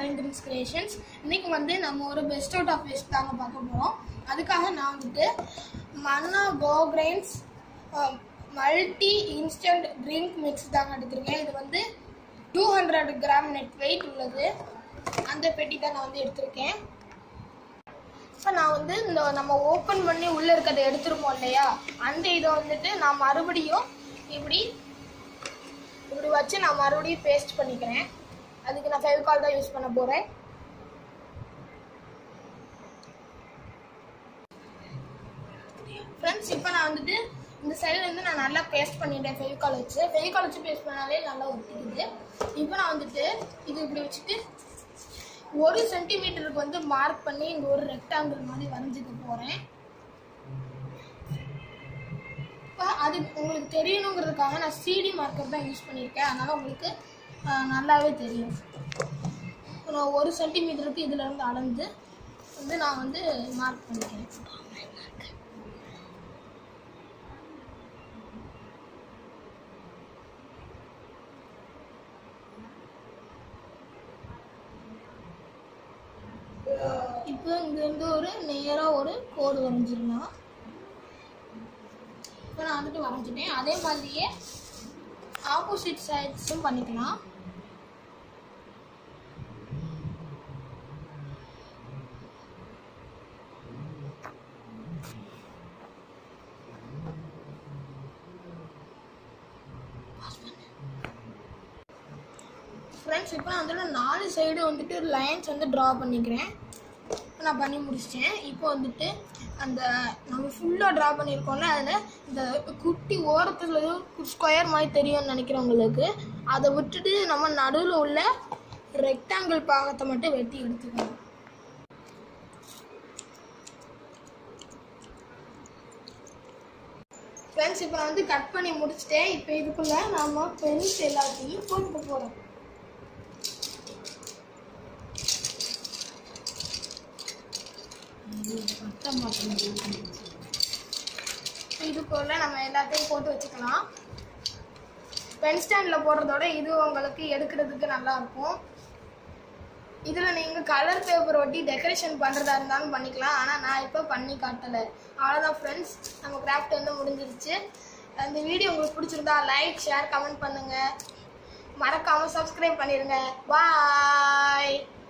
Naren கிரின்ஸ் creations இன்னைக்கு வந்து நம்ம ஒரு பெஸ்ட் அவுட் ஆஃப் வேஸ்ட் தாங்க பார்க்க போகிறோம் அதுக்காக நான் வந்துட்டு Manna go grains multi instant drink mix தாங்க எடுத்திருக்கேன் இது வந்து two hundred gram net weight உள்ளது அந்த பெட்டி தான் நான் வந்து எடுத்திருக்கேன் இப்போ நான் வந்து இந்த நம்ம ஓப்பன் பண்ணி உள்ளே இருக்கிறத எடுத்துருப்போம் இல்லையா அந்த இதை வந்துட்டு நான் மறுபடியும் இப்படி இப்படி வச்சு நான் மறுபடியும் பேஸ்ட் பண்ணிக்கிறேன் அதுக்கு நான் ஃபெவிகால் தான் யூஸ் பண்ண போகிறேன் ஃப்ரெண்ட்ஸ் இப்போ நான் வந்துட்டு இந்த சைடில் வந்து நான் நல்லா பேஸ்ட் பண்ணிட்டேன் ஃபெவிகால் வச்சு ஃபெவிகால் வச்சு பேஸ்ட் பண்ணாலே நல்லா ஒட்டிக்குது இப்போ நான் வந்துட்டு இது இப்படி வச்சுட்டு ஒரு சென்டிமீட்டருக்கு வந்து மார்க் பண்ணி இங்கே ஒரு ரெக்டாங்கிள் மாதிரி வரைஞ்சிக்க போகிறேன் இப்போ அது உங்களுக்கு தெரியணுங்கிறதுக்காக நான் சிடி மார்க்கர் தான் யூஸ் பண்ணியிருக்கேன் அதனால் உங்களுக்கு ஆஹ், நல்லாவே தெரியும் இப்போ நான் ஒரு சென்டிமீட்டருக்கு இதுல இருந்து அளந்து வந்து நான் வந்து மார்க் பண்ணிக்கிறேன் இப்போ இங்கேருந்து ஒரு நேராக ஒரு கோடு வரைஞ்சிடலாம் இப்போ நான் வந்துட்டு வரைஞ்சிட்டேன் அதே மாதிரியே ஆப்போசிட் சைட்ஸும் பண்ணிக்கலாம் ஃப்ரெண்ட்ஸ் இப்போ நான் வந்துட்டு நாலு சைடு வந்துட்டு லைன்ஸ் வந்து ட்ரா பண்ணிக்கிறேன் இப்போ நான் பண்ணி முடிச்சிட்டேன் இப்போ வந்துட்டு அந்த நம்ம ஃபுல்லாக ட்ரா பண்ணியிருக்கோம்ல அதில் இந்த குட்டி ஓரத்தில் ஸ்கொயர் மாதிரி தெரியும்னு நினைக்கிறவங்களுக்கு அதை விட்டுட்டு நம்ம நடுவில் உள்ள ரெக்டாங்கிள் பாகத்தை மட்டும் வெட்டி எடுத்துக்கணும் ஃப்ரெண்ட்ஸ் இப்போ நான் வந்து கட் பண்ணி முடிச்சிட்டேன் இப்போ இதுக்குள்ள நாம பென்ஸ் எல்லாத்தையும் போட்டுக்க போகிறோம் இதுக்குள்ள நம்ம எல்லாத்தையும் போட்டு வச்சுக்கலாம் பென் ஸ்டாண்டில் போடுறதோட இது உங்களுக்கு எடுக்கிறதுக்கு நல்லா இருக்கும் இதில் நீங்கள் கலர் பேப்பர் ஒட்டி டெக்கரேஷன் பண்ணுறதா இருந்தாலும் பண்ணிக்கலாம் ஆனால் நான் இப்போ பண்ணி காட்டலை அவ்வளோதான் ஃப்ரெண்ட்ஸ் நம்ம கிராஃப்ட் வந்து முடிஞ்சிருச்சு அந்த வீடியோ உங்களுக்கு பிடிச்சிருந்தா லைக் ஷேர் கமெண்ட் பண்ணுங்கள் மறக்காமல் சப்ஸ்கிரைப் பண்ணிடுங்க பாய்